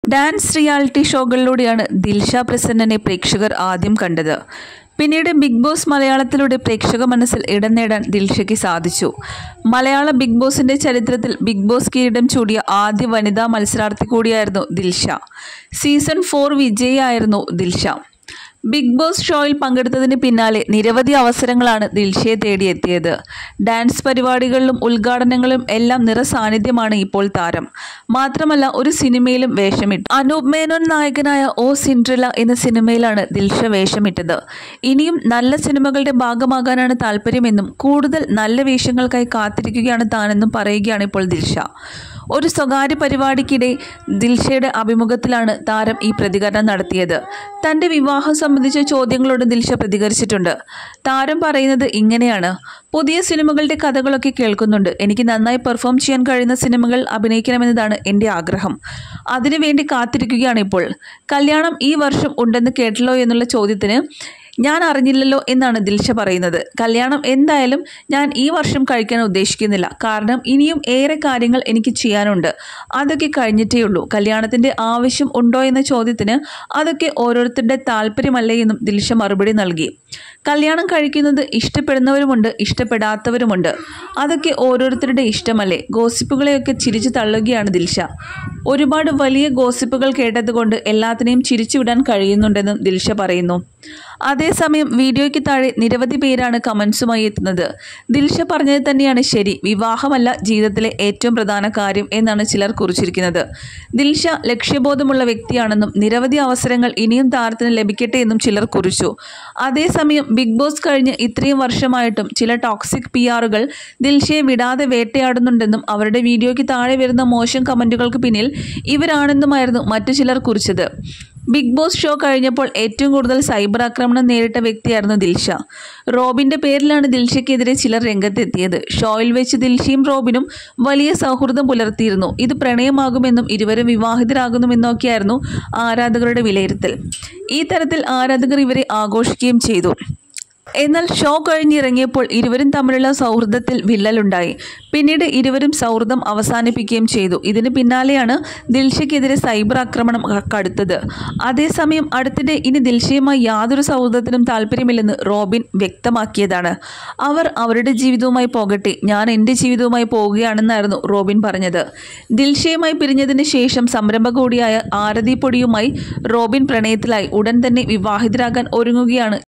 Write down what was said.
dance reality ഷോകളിലൂടെയാണ് ദിൽഷ പ്രസന്നനെ പ്രേക്ഷകർ ആദ്യം കണ്ടത് പിന്നീട് ബിഗ് ബോസ് മലയാളത്തിലൂടെ പ്രേക്ഷക മനസ്സിൽ ഇടം നേടാൻ ദിൽഷയ്ക്ക് സാധിച്ചു മലയാള ബിഗ് ബോസിന്റെ ചരിത്രത്തിൽ ബിഗ് ബോസ് കിരീടം ചൂടിയ ആദ്യ വനിതാ മത്സരാർത്ഥി കൂടിയായിരുന്നു ദിൽഷ സീസൺ ഫോർ വിജയിയായിരുന്നു ദിൽഷ ബിഗ് ബോസ് ഷോയിൽ പങ്കെടുത്തതിന് പിന്നാലെ നിരവധി അവസരങ്ങളാണ് ദിൽഷയെ തേടിയെത്തിയത് ഡാൻസ് പരിപാടികളിലും ഉദ്ഘാടനങ്ങളിലും എല്ലാം നിറസാന്നിധ്യമാണ് ഇപ്പോൾ താരം മാത്രമല്ല ഒരു സിനിമയിലും വേഷമിട്ടു അനൂപ് മേനോൻ നായകനായ ഓ സിൻഡ്രല എന്ന സിനിമയിലാണ് ദിൽഷ വേഷമിട്ടത് ഇനിയും നല്ല സിനിമകളുടെ ഭാഗമാകാനാണ് താല്പര്യമെന്നും കൂടുതൽ നല്ല വേഷങ്ങൾക്കായി കാത്തിരിക്കുകയാണ് താനെന്നും പറയുകയാണ് ഇപ്പോൾ ദിൽഷ ഒരു സ്വകാര്യ പരിപാടിക്കിടെ ദിൽഷയുടെ അഭിമുഖത്തിലാണ് താരം ഈ പ്രതികരണം നടത്തിയത് തന്റെ വിവാഹം സംബന്ധിച്ച ചോദ്യങ്ങളോട് ദിൽഷ പ്രതികരിച്ചിട്ടുണ്ട് താരം പറയുന്നത് ഇങ്ങനെയാണ് പുതിയ സിനിമകളുടെ കഥകളൊക്കെ കേൾക്കുന്നുണ്ട് എനിക്ക് നന്നായി പെർഫോം ചെയ്യാൻ കഴിയുന്ന സിനിമകൾ അഭിനയിക്കണമെന്നതാണ് എൻ്റെ ആഗ്രഹം അതിനുവേണ്ടി കാത്തിരിക്കുകയാണ് ഇപ്പോൾ കല്യാണം ഈ വർഷം ഉണ്ടെന്ന് കേട്ടല്ലോ എന്നുള്ള ചോദ്യത്തിന് ഞാൻ അറിഞ്ഞില്ലല്ലോ എന്നാണ് ദിൽഷ പറയുന്നത് കല്യാണം എന്തായാലും ഞാൻ ഈ വർഷം കഴിക്കാൻ ഉദ്ദേശിക്കുന്നില്ല കാരണം ഇനിയും ഏറെ കാര്യങ്ങൾ എനിക്ക് ചെയ്യാനുണ്ട് അതൊക്കെ കഴിഞ്ഞിട്ടേ ഉള്ളൂ കല്യാണത്തിൻ്റെ ആവശ്യം ഉണ്ടോ എന്ന ചോദ്യത്തിന് അതൊക്കെ ഓരോരുത്തരുടെ താല്പര്യമല്ലേ എന്നും ദിൽഷ മറുപടി നൽകി കല്യാണം കഴിക്കുന്നത് ഇഷ്ടപ്പെടുന്നവരുമുണ്ട് ഇഷ്ടപ്പെടാത്തവരുമുണ്ട് അതൊക്കെ ഓരോരുത്തരുടെ ഇഷ്ടമല്ലേ ഗോസിപ്പുകളെയൊക്കെ ചിരിച്ചു തള്ളുകയാണ് ദിൽഷ ഒരുപാട് വലിയ ഗോസിപ്പുകൾ കേട്ടതുകൊണ്ട് എല്ലാത്തിനെയും ചിരിച്ചുവിടാൻ കഴിയുന്നുണ്ടെന്നും ദിൽഷ പറയുന്നു അതേസമയം വീഡിയോയ്ക്ക് താഴെ നിരവധി പേരാണ് കമൻസുമായി എത്തുന്നത് ദിൽഷ പറഞ്ഞത് തന്നെയാണ് ശരി വിവാഹമല്ല ജീവിതത്തിലെ ഏറ്റവും പ്രധാന കാര്യം എന്നാണ് ചിലർ കുറിച്ചിരിക്കുന്നത് ദിൽഷ ലക്ഷ്യബോധമുള്ള വ്യക്തിയാണെന്നും നിരവധി അവസരങ്ങൾ ഇനിയും താരത്തിന് ലഭിക്കട്ടെ എന്നും ചിലർ കുറിച്ചു അതേസമയം ബിഗ് ബോസ് കഴിഞ്ഞ് ഇത്രയും വർഷമായിട്ടും ചില ടോക്സിക് പി ആറുകൾ ദിൽഷയെ വിടാതെ വേട്ടയാടുന്നുണ്ടെന്നും അവരുടെ വീഡിയോയ്ക്ക് താഴെ വരുന്ന മോശം കമൻറ്റുകൾക്ക് പിന്നിൽ ഇവരാണെന്നുമായിരുന്നു മറ്റു ചിലർ കുറിച്ചത് ബിഗ് ബോസ് ഷോ കഴിഞ്ഞപ്പോൾ ഏറ്റവും കൂടുതൽ സൈബർ ആക്രമണം നേരിട്ട വ്യക്തിയായിരുന്നു ദിൽഷ റോബിന്റെ പേരിലാണ് ദിൽഷയ്ക്കെതിരെ ചിലർ രംഗത്തെത്തിയത് ഷോയിൽ വെച്ച് ദിൽഷയും റോബിനും വലിയ സൗഹൃദം പുലർത്തിയിരുന്നു ഇത് പ്രണയമാകുമെന്നും ഇരുവരും വിവാഹിതരാകുന്നുമെന്നൊക്കെയായിരുന്നു ആരാധകരുടെ വിലയിരുത്തൽ ഈ തരത്തിൽ ആരാധകർ ഇവരെ ആഘോഷിക്കുകയും ചെയ്തു എന്നാൽ ഷോ കഴിഞ്ഞിറങ്ങിയപ്പോൾ ഇരുവരും തമ്മിലുള്ള സൗഹൃദത്തിൽ വിള്ളലുണ്ടായി പിന്നീട് ഇരുവരും സൗഹൃദം അവസാനിപ്പിക്കുകയും ചെയ്തു ഇതിന് പിന്നാലെയാണ് ദിൽഷയ്ക്കെതിരെ സൈബർ ആക്രമണം കടുത്തത് അതേസമയം അടുത്തിടെ ഇനി ദിൽഷയുമായി യാതൊരു സൗഹൃദത്തിനും താല്പര്യമില്ലെന്ന് റോബിൻ വ്യക്തമാക്കിയതാണ് അവർ അവരുടെ ജീവിതവുമായി പോകട്ടെ ഞാൻ എൻ്റെ ജീവിതവുമായി പോവുകയാണെന്നായിരുന്നു റോബിൻ പറഞ്ഞത് ദിൽഷയുമായി പിരിഞ്ഞതിന് ശേഷം സംരംഭക കൂടിയായ ആരതി പൊടിയുമായി റോബിൻ പ്രണയത്തിലായി ഉടൻ തന്നെ വിവാഹിതരാകാൻ ഒരുങ്ങുകയാണ്